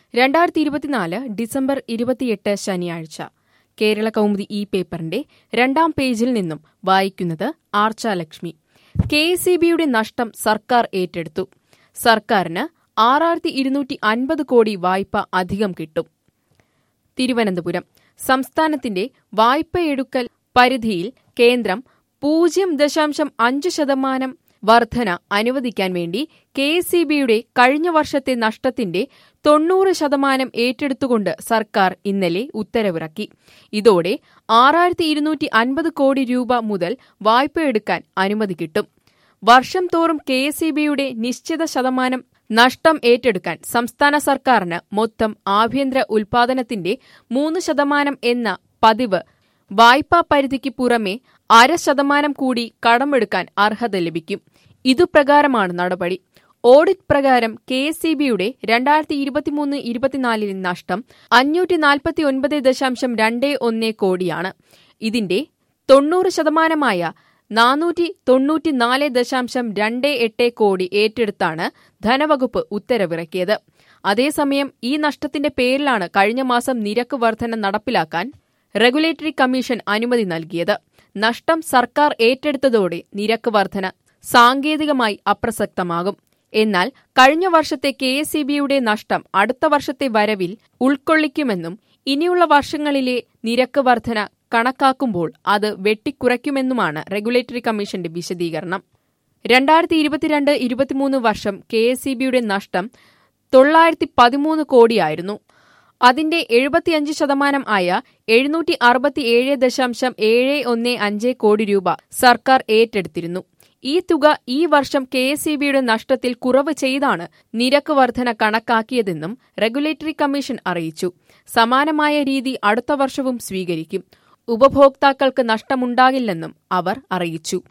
രണ്ടായിരത്തി ഇരുപത്തിനാല് ഡിസംബർ ഇരുപത്തിയെട്ട് ശനിയാഴ്ച കേരള കൗമുദി ഈ പേപ്പറിന്റെ രണ്ടാം പേജിൽ നിന്നും വായിക്കുന്നത് Archa Lakshmi K S E ബിയുടെ നഷ്ടം സർക്കാർ ഏറ്റെടുത്തു സർക്കാരിന് ആറായിരത്തി ഇരുന്നൂറ്റി അൻപത് കോടി വായ്പ അധികം കിട്ടും തിരുവനന്തപുരം സംസ്ഥാനത്തിന്റെ വായ്പയെടുക്കൽ പരിധിയിൽ കേന്ദ്രം പൂജ്യം ദശാംശം അഞ്ച് ശതമാനം വർധന അനുവദിക്കാൻ വേണ്ടി കെ എസ് ഇ ബിയുടെ കഴിഞ്ഞ വർഷത്തെ നഷ്ടത്തിന്റെ തൊണ്ണൂറ് ശതമാനം ഏറ്റെടുത്തുകൊണ്ട് സർക്കാർ ഇന്നലെ ഉത്തരവിറക്കി ഇതോടെ ആറായിരത്തി ഇരുന്നൂറ്റി അൻപത് കോടി രൂപ മുതൽ വായ്പയെടുക്കാൻ അനുമതി കിട്ടും വർഷം തോറും കെ എസ് ഇ ബിയുടെ നിശ്ചിത ശതമാനം നഷ്ടം ഏറ്റെടുക്കാൻ സംസ്ഥാന സർക്കാരിന് മൊത്തം ആഭ്യന്തര ഉൽപാദനത്തിന്റെ മൂന്ന് ശതമാനം എന്ന പതിവ് വായ്പാ പരിധിക്ക് പുറമെ അര ശതമാനം കൂടി കടമെടുക്കാൻ അർഹത ലഭിക്കും ഇതുപ്രകാരമാണ് നടപടി ഓഡിറ്റ് പ്രകാരം കെ എസ് സി ബിയുടെ രണ്ടായിരത്തി ഇരുപത്തിമൂന്ന് ഇരുപത്തിനാലിലെ നഷ്ടം അഞ്ഞൂറ്റി നാൽപ്പത്തി ഒൻപത് ദശാംശം രണ്ട് ഒന്ന് കോടിയാണ് ഇതിന്റെ തൊണ്ണൂറ് ശതമാനമായ നാനൂറ്റി തൊണ്ണൂറ്റിനാല് ദശാംശം രണ്ട് എട്ട് കോടി ഏറ്റെടുത്താണ് ധനവകുപ്പ് ഉത്തരവിറക്കിയത് അതേസമയം ഈ നഷ്ടത്തിന്റെ പേരിലാണ് കഴിഞ്ഞ മാസം നിരക്ക് വർധന നടപ്പിലാക്കാൻ റെഗുലേറ്ററി കമ്മീഷൻ അനുമതി നൽകിയത് നഷ്ടം സർക്കാർ ഏറ്റെടുത്തതോടെ നിരക്ക് വർധന സാങ്കേതികമായി അപ്രസക്തമാകും എന്നാൽ കഴിഞ്ഞ വർഷത്തെ കെ എസ് ഇ ബിയുടെ നഷ്ടം അടുത്ത വർഷത്തെ വരവിൽ ഉൾക്കൊള്ളിക്കുമെന്നും ഇനിയുള്ള വർഷങ്ങളിലെ നിരക്ക് വർധന കണക്കാക്കുമ്പോൾ അത് വെട്ടിക്കുറയ്ക്കുമെന്നുമാണ് റെഗുലേറ്ററി കമ്മീഷന്റെ വിശദീകരണം രണ്ടായിരത്തി ഇരുപത്തിരണ്ട് ഇരുപത്തിമൂന്ന് വർഷം കെ എസ് ഇ ബിയുടെ നഷ്ടം തൊള്ളായിരത്തി പതിമൂന്ന് കോടിയായിരുന്നു അതിന്റെ എഴുപത്തിയഞ്ച് ശതമാനം ആയ എഴുന്നൂറ്റി അറുപത്തിയേഴ് ദശാംശം ഏഴ് ഒന്ന് അഞ്ച് കോടി രൂപ സർക്കാർ ഏറ്റെടുത്തിരുന്നു ഈ തുക ഈ വർഷം കെ എസ് ഇ ബിയുടെ നഷ്ടത്തിൽ കുറവ് ചെയ്താണ് നിരക്ക് വർധന കണക്കാക്കിയതെന്നും റെഗുലേറ്ററി കമ്മീഷൻ അറിയിച്ചു സമാനമായ രീതി അടുത്ത വർഷവും സ്വീകരിക്കും ഉപഭോക്താക്കൾക്ക് നഷ്ടമുണ്ടാകില്ലെന്നും അവർ അറിയിച്ചു